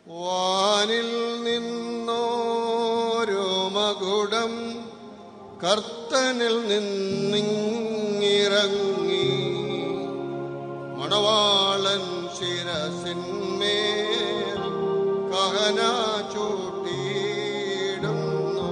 വാനിൽ നിന്നോരോ മകുടം കർത്തനിൽ നിന്നിറങ്ങി മണവാളൻ ശിരസിന്മേൽ കഹന ചൂട്ടിയിടുന്നു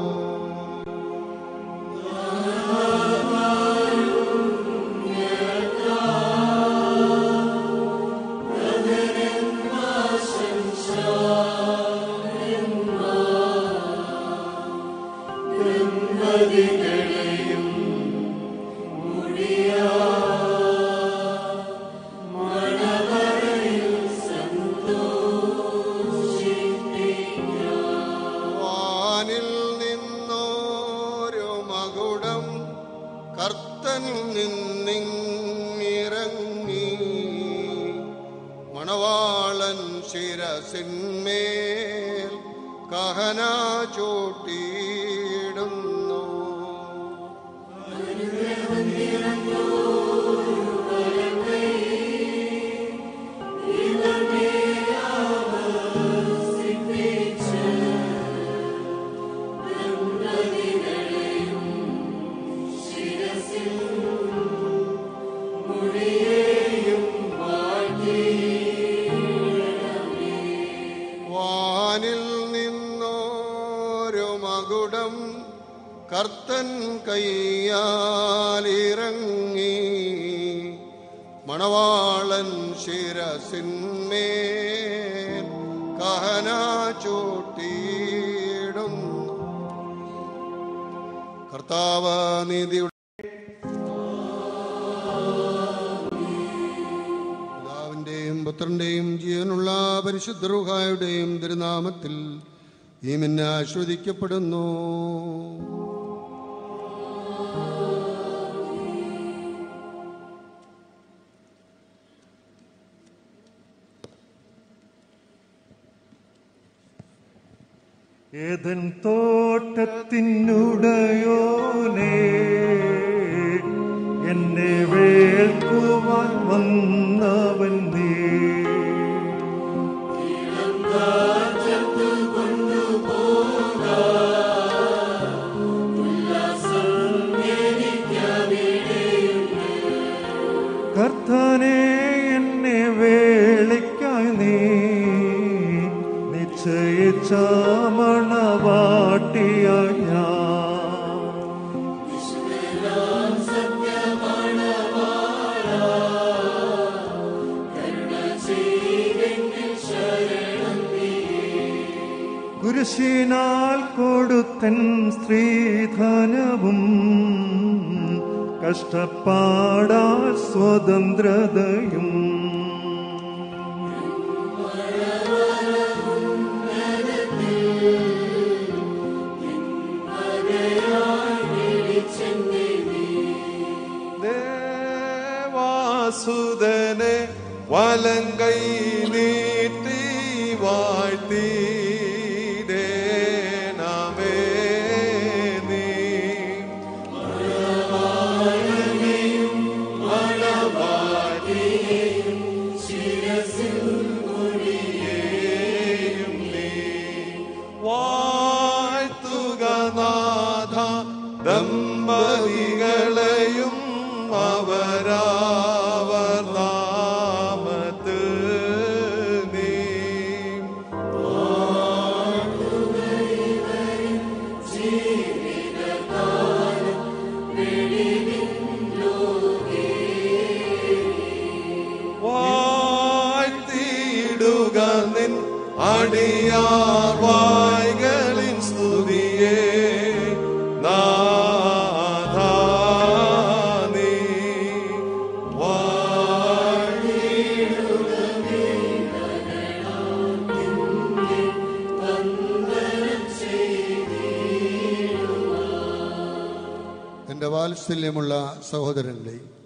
വാനിൽ നിന്നോരോ മകുടം കർത്തനിൽ നിന്നിറങ്ങി മണവാളൻ ശിരസിന്മേൽ കഹന ചൂട്ടിയിടുന്നു വാനിൽ നിന്നോരോ മകുടം കർത്തൻ കയ്യാലിറങ്ങി മണവാളൻ ശിരസിന്മേൽ കഹന ചൂട്ടിയിടുന്നു കർത്താവ് നീതിയുടെ പിതാവിന്റെയും പുത്രന്റെയും ജീവനുള്ള പരിശുദ്ധ റുഹായുടെയും തിരുനാമത്തിൽ ഈ മിന്നെ ആശ്വദിക്കപ്പെടുന്നു ഏതൻ തോട്ടത്തിനുടയോനേ എന്നെ വേൾക്കുവാൻ വന്നവൻ നീ കർത്താനെ എന്നെ വേളിക്കായി നീ നിശ്ചയിച്ച മണവാട്ടിയായി ഞാൻ കുരിശിനാൽ കൊടുത്തൻ സ്ത്രീധനവും കഷ്ടപ്പാടാ സ്വതന്ത്രതയും ദേവാസുതനെ വലങ്കൈ നീട്ടി വാഴ്ത്തി നമേ നീ വാഴ്ത്തുക നാഥ ദമ്പതികളെയും അവരാവർ നാമത്തിൽ നീ വാഴ്ത്തിയിടുക നിൻ അടിയാർ വായ്കളിൻ സ്തുതിയെ നാഥാ നീ എൻ്റെ വാത്സല്യമുള്ള സഹോദരങ്ങളെ